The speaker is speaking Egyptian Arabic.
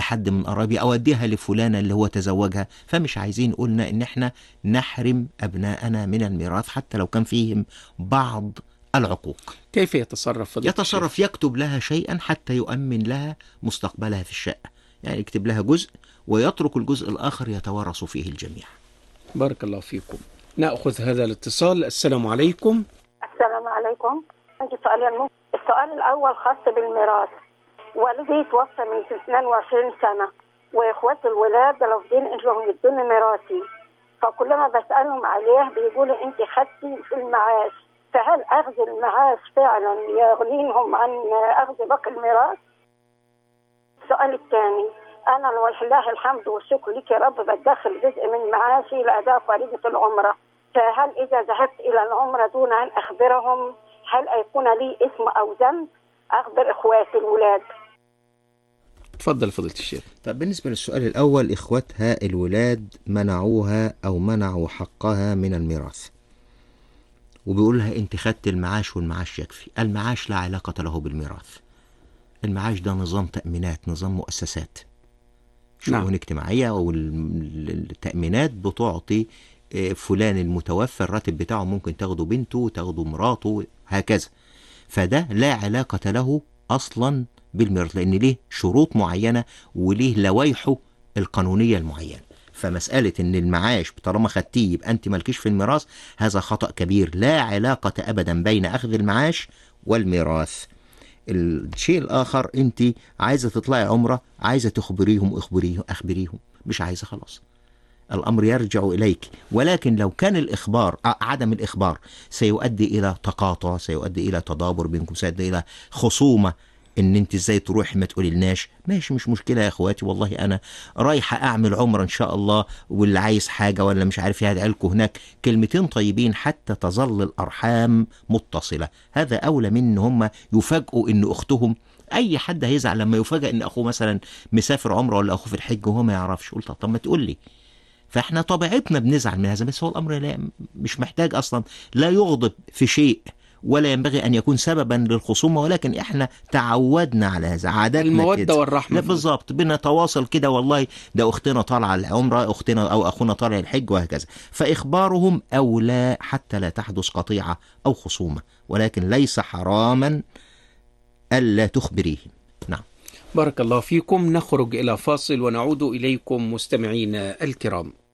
لحد من قرايبي اوديها لفلانه اللي هو تزوجها فمش عايزين قلنا ان احنا نحرم ابنائنا من الميراث حتى لو كان فيهم بعض العقوق كيف يتصرف فضيلة يتصرف يكتب لها شيئا حتى يؤمن لها مستقبلها في الشقه يعني يكتب لها جزء ويترك الجزء الاخر يتوارث فيه الجميع الشيخ؟ بارك الله فيكم نأخذ هذا الاتصال السلام عليكم السلام عليكم عندي سؤالين ممكن. السؤال الأول خاص بالميراث والدي توفى من 22 سنة وإخواتي الولاد رافضين إنهم يدوني ميراثي فكلما بسألهم عليه بيقولوا أنت خدتي في المعاش فهل أخذ المعاش فعلا يغنيهم عن أخذ باقي الميراث؟ السؤال الثاني أنا ولله الحمد والشكر لك يا رب بدخل جزء من معاشي لأداء فريضة العمرة فهل إذا ذهبت إلى العمرة دون أن أخبرهم هل يكون لي اسم أو ذنب أخبر إخواتي الولاد تفضل فضيلة الشيخ طب بالنسبة للسؤال الأول إخوتها الولاد منعوها أو منعوا حقها من الميراث وبيقول لها أنت خدت المعاش والمعاش يكفي المعاش لا علاقة له بالميراث المعاش ده نظام تأمينات نظام مؤسسات شؤون نعم. اجتماعية والتأمينات بتعطي آه، فلان المتوفى الراتب بتاعه ممكن تاخده بنته تاخده مراته هكذا فده لا علاقة له أصلا بالميراث لأن ليه شروط معينة وليه لوائحه القانونية المعينة فمسألة إن المعاش طالما خدتيه يبقى أنت مالكيش في الميراث هذا خطأ كبير لا علاقة أبدا بين أخذ المعاش والميراث الشيء الآخر أنت عايزة تطلعي عمرة عايزة تخبريهم اخبريهم أخبريهم مش عايزة خلاص الأمر يرجع إليك ولكن لو كان الإخبار ع- عدم الإخبار سيؤدي إلى تقاطع سيؤدي إلى تدابر بينكم سيؤدي إلى خصومة ان انت ازاي تروحي ما تقولي لناش ماشي مش مشكله يا اخواتي والله انا رايحه اعمل عمره ان شاء الله واللي عايز حاجه ولا مش عارف ايه هدعي لكم هناك كلمتين طيبين حتى تظل الارحام متصله هذا اولى من ان هم يفاجئوا ان اختهم اي حد هيزعل لما يفاجئ ان اخوه مثلا مسافر عمره ولا اخوه في الحج وهو ما يعرفش قلت طب ما تقول لي فاحنا طبيعتنا بنزعل من هذا بس هو الامر لا مش محتاج اصلا لا يغضب في شيء ولا ينبغي ان يكون سببا للخصومه ولكن احنا تعودنا على هذا عاداتنا المودة كده. والرحمة لا فضيلة. بالظبط بنتواصل كده والله ده اختنا طالعه العمره اختنا او اخونا طالع الحج وهكذا فاخبارهم اولى حتى لا تحدث قطيعه او خصومه ولكن ليس حراما الا تخبريهم نعم بارك الله فيكم نخرج إلى فاصل ونعود إليكم مستمعينا الكرام